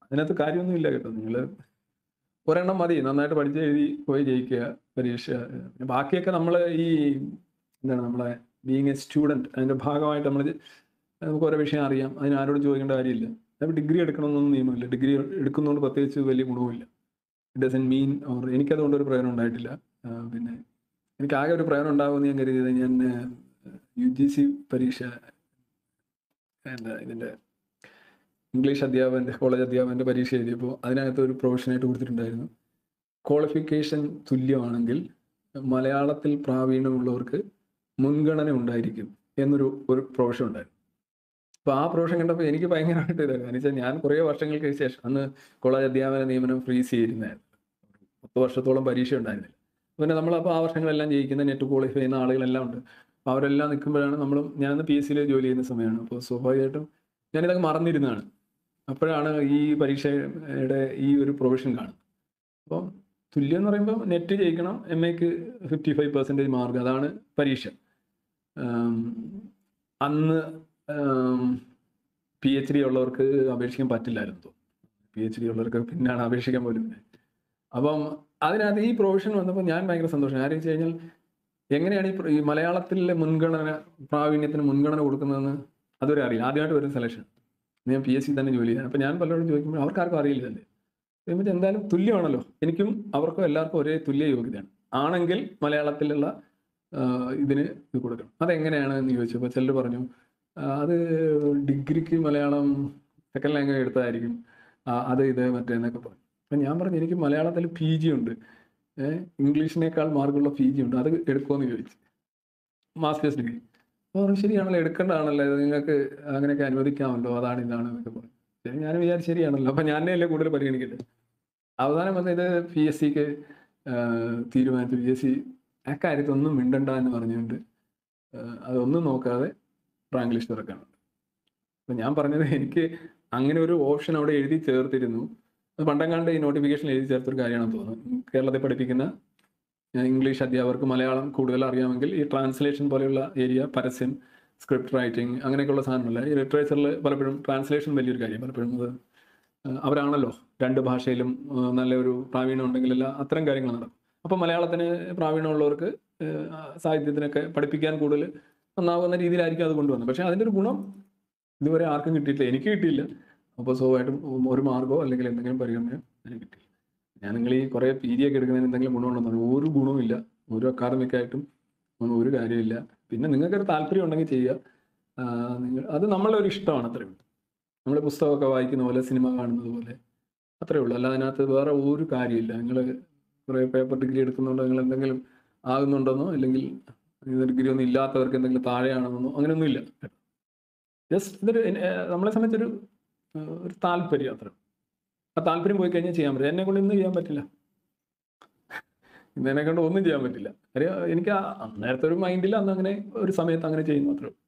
അതിനകത്ത് കാര്യമൊന്നുമില്ല കേട്ടോ നിങ്ങൾ ഒരെണ്ണം മതി നന്നായിട്ട് പഠിച്ച് എഴുതി പോയി ജയിക്കുക പരീക്ഷ പിന്നെ ബാക്കിയൊക്കെ നമ്മൾ ഈ എന്താണ് നമ്മളെ ബീങ് എ സ്റ്റുഡൻറ്റ് അതിൻ്റെ ഭാഗമായിട്ട് നമ്മൾ നമുക്ക് ഓരോ വിഷയം അറിയാം അതിന് ആരോടും ചോദിക്കേണ്ട കാര്യമില്ല അപ്പോൾ ഡിഗ്രി എടുക്കണമെന്നൊന്നും നിയമമില്ല ഡിഗ്രി എടുക്കുന്നതുകൊണ്ട് പ്രത്യേകിച്ച് വലിയ ഗുണവുമില്ല ഇറ്റ് ഡസൻ മീൻ ഓർ എനിക്കതുകൊണ്ട് ഒരു പ്രയോജനം ഉണ്ടായിട്ടില്ല ആ, പിന്നെ എനിക്ക് ആകെ ഒരു പ്രയോജനം ഉണ്ടാകുമെന്ന് ഞാൻ കരുതിയത് ഞാൻ യു ജി സി പരീക്ഷ എന്താ ഇതിൻ്റെ ഇംഗ്ലീഷ് അധ്യാപകൻ്റെ കോളേജ് അധ്യാപകൻ്റെ പരീക്ഷ എഴുതിയപ്പോൾ അതിനകത്ത് ഒരു പ്രൊഫഷനായിട്ട് കൊടുത്തിട്ടുണ്ടായിരുന്നു ക്വാളിഫിക്കേഷൻ തുല്യമാണെങ്കിൽ മലയാളത്തിൽ പ്രാവീണ്യമുള്ളവർക്ക് മുൻഗണന ഉണ്ടായിരിക്കും എന്നൊരു ഒരു പ്രൊഫഷൻ ഉണ്ടായിരുന്നു അപ്പോൾ ആ പ്രൊഫഷൻ കണ്ടപ്പോൾ എനിക്ക് ഭയങ്കരമായിട്ട് ഇതാണ് കാരണം വെച്ചാൽ ഞാൻ കുറേ വർഷങ്ങൾക്ക് ശേഷം അന്ന് കോളേജ് അധ്യാപന നിയമനം ഫ്രീസ് ചെയ്തിരുന്നായിരുന്നു പത്ത് വർഷത്തോളം പരീക്ഷ ഉണ്ടായിരുന്നില്ല പിന്നെ നമ്മളപ്പോൾ ആ വർഷങ്ങളെല്ലാം ജയിക്കുന്ന നെറ്റ് ക്വാളിഫൈ ചെയ്യുന്ന ആളുകളെല്ലാം ഉണ്ട് അപ്പോൾ അവരെല്ലാം നിൽക്കുമ്പോഴാണ് നമ്മളും ഞാനന്ന് പി എസ് സിയിൽ ജോലി ചെയ്യുന്ന സമയമാണ് അപ്പോൾ സ്വാഭാവികമായിട്ടും ഞാനിതൊക്കെ മറന്നിരുന്നതാണ് അപ്പോഴാണ് ഈ പരീക്ഷയുടെ ഈ ഒരു പ്രൊവിഷൻ കാണുന്നത് അപ്പം തുല്യം എന്ന് പറയുമ്പോൾ നെറ്റ് ജയിക്കണം എം എക്ക് ഫിഫ്റ്റി ഫൈവ് പെർസെൻറ്റേജ് മാർക്ക് അതാണ് പരീക്ഷ ആം, അന്ന് പി എച്ച് ഡി ഉള്ളവർക്ക് അപേക്ഷിക്കാൻ പറ്റില്ലായിരുന്നു തോന്നുന്നു പി എച്ച് ഡി ഉള്ളവർക്ക് പിന്നാണ് അപേക്ഷിക്കാൻ പോലും അപ്പം അതിനകത്ത് ഈ പ്രൊവിഷൻ വന്നപ്പോൾ ഞാൻ ഭയങ്കര സന്തോഷം കാര്യം വെച്ച് കഴിഞ്ഞാൽ എങ്ങനെയാണ് ഈ പ്ര- ഈ മലയാളത്തിലെ മുൻഗണന പ്രാവീണ്യത്തിന് മുൻഗണന കൊടുക്കുന്നതെന്ന് അതുവരെ അറിയില്ല ആദ്യമായിട്ട് വരുന്ന സെലക്ഷൻ ഞാൻ പി എസ് സി തന്നെ ജോലി ചെയ്യാൻ അപ്പം ഞാൻ പലരോടും ചോദിക്കുമ്പോൾ അവർക്കാർക്കും അറിയില്ല തന്നെ പറയുമ്പോൾ എന്തായാലും തുല്യമാണല്ലോ എനിക്കും അവർക്കും എല്ലാവർക്കും ഒരേ തുല്യ യോഗ്യതയാണ് ആണെങ്കിൽ മലയാളത്തിലുള്ള ആ, ഇതിന് ഇത് കൊടുക്കണം അതെങ്ങനെയാണ് എന്ന് ചോദിച്ചപ്പോൾ ചിലർ പറഞ്ഞു ആ, അത് ഡിഗ്രിക്ക് മലയാളം സെക്കൻഡ് ലാംഗ്വേജ് എടുത്തതായിരിക്കും ആ, അത് ഇത് മറ്റേന്നൊക്കെ പറഞ്ഞു അപ്പം ഞാൻ പറഞ്ഞു എനിക്ക് മലയാളത്തിൽ പി ജി ഉണ്ട് ഏഹ് ഇംഗ്ലീഷിനേക്കാൾ മാർക്കുള്ള പി ജി ഉണ്ട് അത് എടുക്കുമെന്ന് ചോദിച്ചു മാസ്റ്റേഴ്സ് ഡിഗ്രി അപ്പോൾ പറഞ്ഞു ശരിയാണല്ലോ എടുക്കേണ്ടതാണല്ലോ ഇത് നിങ്ങൾക്ക് അങ്ങനെയൊക്കെ അനുവദിക്കാമല്ലോ അതാണ് ഇതാണ് എന്നൊക്കെ പറഞ്ഞു ശരി ഞാൻ വിചാരിച്ചു ശരിയാണല്ലോ അപ്പം ഞാൻ അല്ലേ കൂടുതൽ പരിഗണിക്കട്ടെ അവസാനം വന്ന് ഇത് പി എസ് സിക്ക് തീരുമാനിച്ചു പി എസ് സി അക്കാര്യത്തൊന്നും മിണ്ടണ്ട എന്ന് പറഞ്ഞുകൊണ്ട് ആ, അതൊന്നും നോക്കാതെ റാങ്ക് ലിസ്റ്റ് ഇറക്കാനുണ്ട് അപ്പം ഞാൻ പറഞ്ഞത് എനിക്ക് അങ്ങനെ ഒരു ഓപ്ഷൻ അവിടെ എഴുതി ചേർത്തിരുന്നു അത് പണ്ടങ്ങാണ്ട് ഈ നോട്ടിഫിക്കേഷൻ എഴുതി ചേർത്തൊരു കാര്യമാണെന്ന് തോന്നുന്നു കേരളത്തിൽ പഠിപ്പിക്കുന്ന ആ, ഇംഗ്ലീഷ് അധ്യാപകർക്ക് മലയാളം കൂടുതൽ അറിയാമെങ്കിൽ ഈ ട്രാൻസ്ലേഷൻ പോലെയുള്ള ഏരിയ പരസ്യം സ്ക്രിപ്റ്റ് റൈറ്റിംഗ് അങ്ങനെയൊക്കെയുള്ള സാധനമല്ല ഈ ലിറ്ററേച്ചറിൽ പലപ്പോഴും ട്രാൻസ്ലേഷൻ വലിയൊരു കാര്യം പലപ്പോഴും അത് ആ, അവരാണല്ലോ രണ്ട് ഭാഷയിലും ആ, നല്ലൊരു പ്രാവീണ്യം ഉണ്ടെങ്കിലല്ല അത്തരം കാര്യങ്ങൾ നടക്കും അപ്പോൾ മലയാളത്തിന് പ്രാവീണ്യമുള്ളവർക്ക് ആ, സാഹിത്യത്തിനൊക്കെ പഠിപ്പിക്കാൻ കൂടുതൽ നന്നാവുന്ന രീതിയിലായിരിക്കും അത് കൊണ്ടുവന്നത് പക്ഷേ അതിൻ്റെ ഒരു ഗുണം ഇതുവരെ ആർക്കും കിട്ടിയിട്ടില്ല എനിക്ക് കിട്ടിയില്ല അപ്പോൾ സ്വാഭാവികമായിട്ടും ഒരു മാർഗമോ അല്ലെങ്കിൽ എന്തെങ്കിലും പരിഗണനയോ അതിന് കിട്ടിയില്ല ഞാൻ നിങ്ങൾ ഈ കുറേ പി ജി ഒക്കെ എടുക്കുന്നതിന് എന്തെങ്കിലും ഗുണമുണ്ടെന്ന് പറഞ്ഞു ഒരു ഗുണവും ഇല്ല ഒരു അക്കാദമിക് ആയിട്ടും ഒന്നും ഒരു കാര്യമില്ല പിന്നെ നിങ്ങൾക്കൊരു താല്പര്യം ഉണ്ടെങ്കിൽ ചെയ്യുക ആ, നിങ്ങൾ അത് നമ്മളെ ഒരു ഇഷ്ടമാണ് അത്രയും നമ്മൾ പുസ്തകമൊക്കെ വായിക്കുന്ന പോലെ സിനിമ കാണുന്നത് പോലെ അത്രേ ഉള്ളൂ അല്ല അതിനകത്ത് വേറെ ഒരു കാര്യമില്ല നിങ്ങൾ കുറേ പേപ്പർ ഡിഗ്രി എടുക്കുന്നുണ്ടോ നിങ്ങൾ എന്തെങ്കിലും ആകുന്നുണ്ടെന്നോ അല്ലെങ്കിൽ ഡിഗ്രി ഒന്നും ഇല്ലാത്തവർക്ക് എന്തെങ്കിലും താഴെയാണെന്നോ അങ്ങനെയൊന്നുമില്ല ജസ്റ്റ് ഇതൊരു എന്നെ- നമ്മളെ സംബന്ധിച്ചൊരു ഏഹ്, ഒരു താല്പര്യം അത്ര ആ താല്പര്യം പോയി കഴിഞ്ഞാൽ ചെയ്യാൻ പറ്റില്ല എന്നെ കൊണ്ട് ഇന്ന് ചെയ്യാൻ പറ്റില്ല ഇന്ന് എന്നെ കൊണ്ട് ഒന്നും ചെയ്യാൻ പറ്റില്ല കാര്യം എനിക്ക് ആ നേരത്തെ ഒരു മൈൻഡിൽ അന്ന് അങ്ങനെ ഒരു സമയത്ത് അങ്ങനെ ചെയ്യുന്നു അത്രേ ഉള്ളൂ